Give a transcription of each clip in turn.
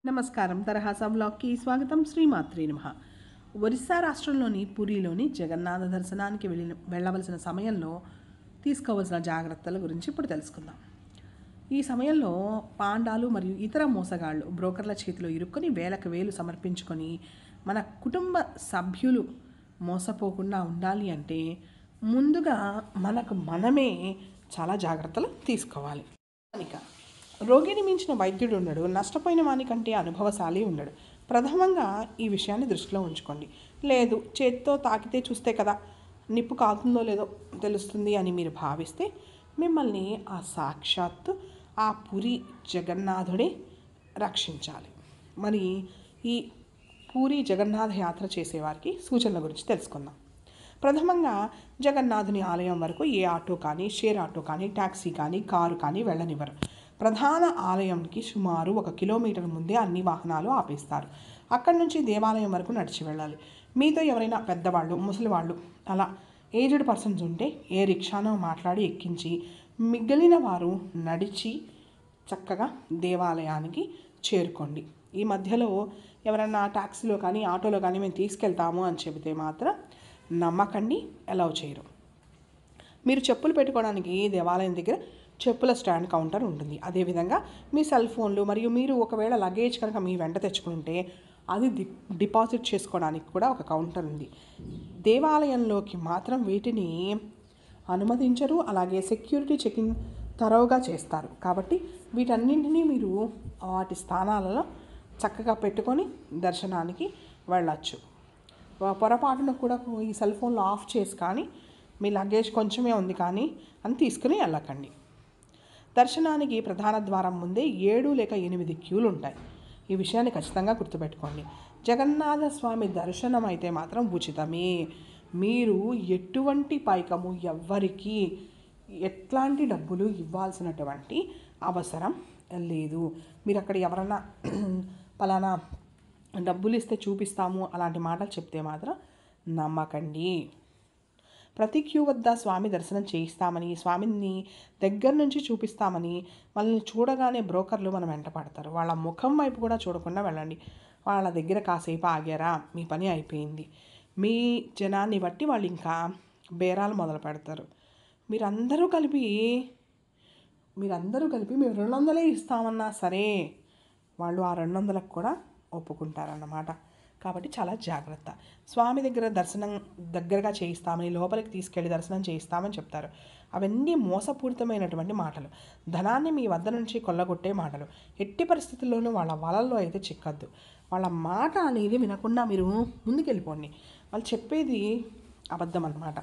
నమస్కారం తరహాసా బ్లాగ్కి స్వాగతం శ్రీమాత్రి నమ ఒరిస్సా రాష్ట్రంలోని పూరిలోని జగన్నాథ దర్శనానికి వెళ్ళిన వెళ్ళవలసిన సమయంలో తీసుకోవలసిన జాగ్రత్తల గురించి ఇప్పుడు తెలుసుకుందాం ఈ సమయంలో పాండాలు మరియు ఇతర మోసగాళ్ళు బ్రోకర్ల చేతిలో ఇరుక్కొని వేలకు వేలు సమర్పించుకొని మన కుటుంబ సభ్యులు మోసపోకుండా ఉండాలి అంటే ముందుగా మనకు మనమే చాలా జాగ్రత్తలు తీసుకోవాలి కనుక రోగిని మించిన వైద్యుడు ఉండడు నష్టపోయిన వానికంటే అనుభవశాలి ఉండడు ప్రథమంగా ఈ విషయాన్ని దృష్టిలో ఉంచుకోండి లేదు చేత్తో తాకితే చూస్తే కదా నిప్పు కాకుందో లేదో తెలుస్తుంది అని మీరు భావిస్తే మిమ్మల్ని ఆ సాక్షాత్తు ఆ పురి జగన్నాథుడే రక్షించాలి మరి ఈ పూరి జగన్నాథ యాత్ర చేసేవారికి సూచనల గురించి తెలుసుకుందాం ప్రథమంగా జగన్నాథుని ఆలయం వరకు ఏ ఆటో కానీ షేర్ ఆటో కానీ ట్యాక్సీ కానీ కారు కానీ వెళ్ళనివ్వరు ప్రధాన ఆలయంకి సుమారు ఒక కిలోమీటర్ ముందే అన్ని వాహనాలు ఆపేస్తారు అక్కడి నుంచి దేవాలయం వరకు నడిచి వెళ్ళాలి మీతో ఎవరైనా పెద్దవాళ్ళు ముసలివాళ్ళు అలా ఏజ్డ్ పర్సన్స్ ఉంటే ఏ రిక్షానో మాట్లాడి ఎక్కించి మిగిలిన వారు నడిచి చక్కగా దేవాలయానికి చేరుకోండి ఈ మధ్యలో ఎవరన్నా ట్యాక్సీలో కానీ ఆటోలో కానీ మేము తీసుకెళ్తాము అని చెబితే మాత్రం నమ్మకండి అలౌ చేయరు మీరు చెప్పులు పెట్టుకోవడానికి దేవాలయం దగ్గర చెప్పుల స్టాండ్ కౌంటర్ ఉంటుంది అదేవిధంగా మీ సెల్ ఫోన్లు మరియు మీరు ఒకవేళ లగేజ్ కనుక మీ వెంట తెచ్చుకుంటే అది డి డిపాజిట్ చేసుకోవడానికి కూడా ఒక కౌంటర్ ఉంది దేవాలయంలోకి మాత్రం వీటిని అనుమతించరు అలాగే సెక్యూరిటీ చెకింగ్ తరోగా చేస్తారు కాబట్టి వీటన్నింటినీ మీరు వాటి స్థానాలలో చక్కగా పెట్టుకొని దర్శనానికి వెళ్ళచ్చు పొరపాటున కూడా ఈ సెల్ ఫోన్లో ఆఫ్ చేసి కానీ మీ లగేజ్ కొంచెమే ఉంది కానీ అని తీసుకుని వెళ్ళకండి దర్శనానికి ప్రధాన ద్వారం ముందే ఏడు లేక ఎనిమిది క్యూలు ఉంటాయి ఈ విషయాన్ని ఖచ్చితంగా గుర్తుపెట్టుకోండి జగన్నాథ స్వామి దర్శనం అయితే మాత్రం ఉచితమే మీరు ఎటువంటి పైకము ఎవ్వరికి ఎట్లాంటి డబ్బులు ఇవ్వాల్సినటువంటి అవసరం లేదు మీరు అక్కడ ఎవరన్నా పలానా డబ్బులు ఇస్తే చూపిస్తాము అలాంటి మాటలు చెప్తే మాత్రం నమ్మకండి ప్రతి క్యూ వద్ద స్వామి దర్శనం చేయిస్తామని స్వామిని దగ్గర నుంచి చూపిస్తామని వాళ్ళని చూడగానే బ్రోకర్లు మనం వెంట పడతారు వాళ్ళ ముఖం వైపు కూడా చూడకుండా వెళ్ళండి వాళ్ళ దగ్గర కాసేపు ఆగారా మీ పని అయిపోయింది మీ జనాన్ని బట్టి వాళ్ళు ఇంకా బేరాలు మొదలు పెడతారు మీరందరూ కలిపి మీరందరూ కలిపి మేము రెండు వందలే ఇస్తామన్నా సరే వాళ్ళు ఆ రెండు వందలకు కూడా ఒప్పుకుంటారన్నమాట కాబట్టి చాలా జాగ్రత్త స్వామి దగ్గర దర్శనం దగ్గరగా చేయిస్తామని లోపలికి తీసుకెళ్ళి దర్శనం చేయిస్తామని చెప్తారు అవన్నీ మోసపూరితమైనటువంటి మాటలు ధనాన్ని మీ వద్ద నుంచి కొల్లగొట్టే మాటలు ఎట్టి పరిస్థితుల్లోనూ వాళ్ళ వలల్లో అయితే చిక్కద్దు వాళ్ళ మాట అనేది వినకుండా మీరు ముందుకెళ్ళిపోండి వాళ్ళు చెప్పేది అబద్ధం అన్నమాట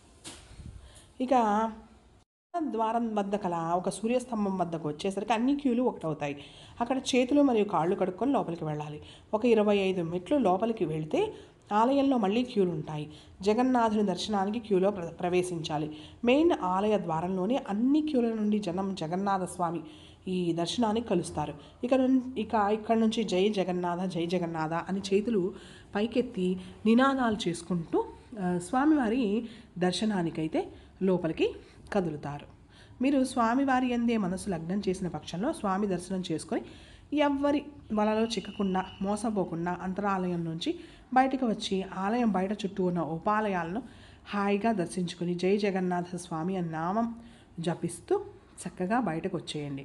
ఇక ద్వారం వద్ద కల ఒక సూర్యస్తంభం వద్దకు వచ్చేసరికి అన్ని క్యూలు ఒకటవుతాయి అక్కడ చేతులు మరియు కాళ్ళు కడుక్కొని లోపలికి వెళ్ళాలి ఒక ఇరవై ఐదు మెట్లు లోపలికి వెళ్తే ఆలయంలో మళ్ళీ క్యూలు ఉంటాయి జగన్నాథుని దర్శనానికి క్యూలో ప్ర ప్రవేశించాలి మెయిన్ ఆలయ ద్వారంలోనే అన్ని క్యూల నుండి జనం జగన్నాథ స్వామి ఈ దర్శనానికి కలుస్తారు ఇక ఇక ఇక్కడ నుంచి జై జగన్నాథ జై జగన్నాథ అని చేతులు పైకెత్తి నినాదాలు చేసుకుంటూ స్వామివారి దర్శనానికైతే లోపలికి కదులుతారు మీరు స్వామివారి అందే మనసు లగ్నం చేసిన పక్షంలో స్వామి దర్శనం చేసుకొని ఎవ్వరి వలలో చిక్కకుండా మోసపోకుండా అంతరాలయం నుంచి బయటకు వచ్చి ఆలయం బయట చుట్టూ ఉన్న ఉపాలయాలను హాయిగా దర్శించుకుని జై జగన్నాథ స్వామి అని నామం జపిస్తూ చక్కగా బయటకు వచ్చేయండి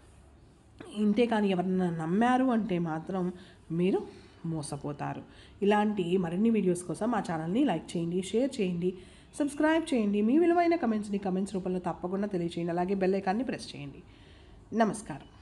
ఇంతే కానీ ఎవరన్నా నమ్మారు అంటే మాత్రం మీరు మోసపోతారు ఇలాంటి మరిన్ని వీడియోస్ కోసం మా ఛానల్ని లైక్ చేయండి షేర్ చేయండి సబ్స్క్రైబ్ చేయండి మీ విలువైన కమెంట్స్ని కమెంట్స్ రూపంలో తప్పకుండా తెలియచేయండి అలాగే బెల్ ఐకాన్ని ప్రెస్ చేయండి నమస్కారం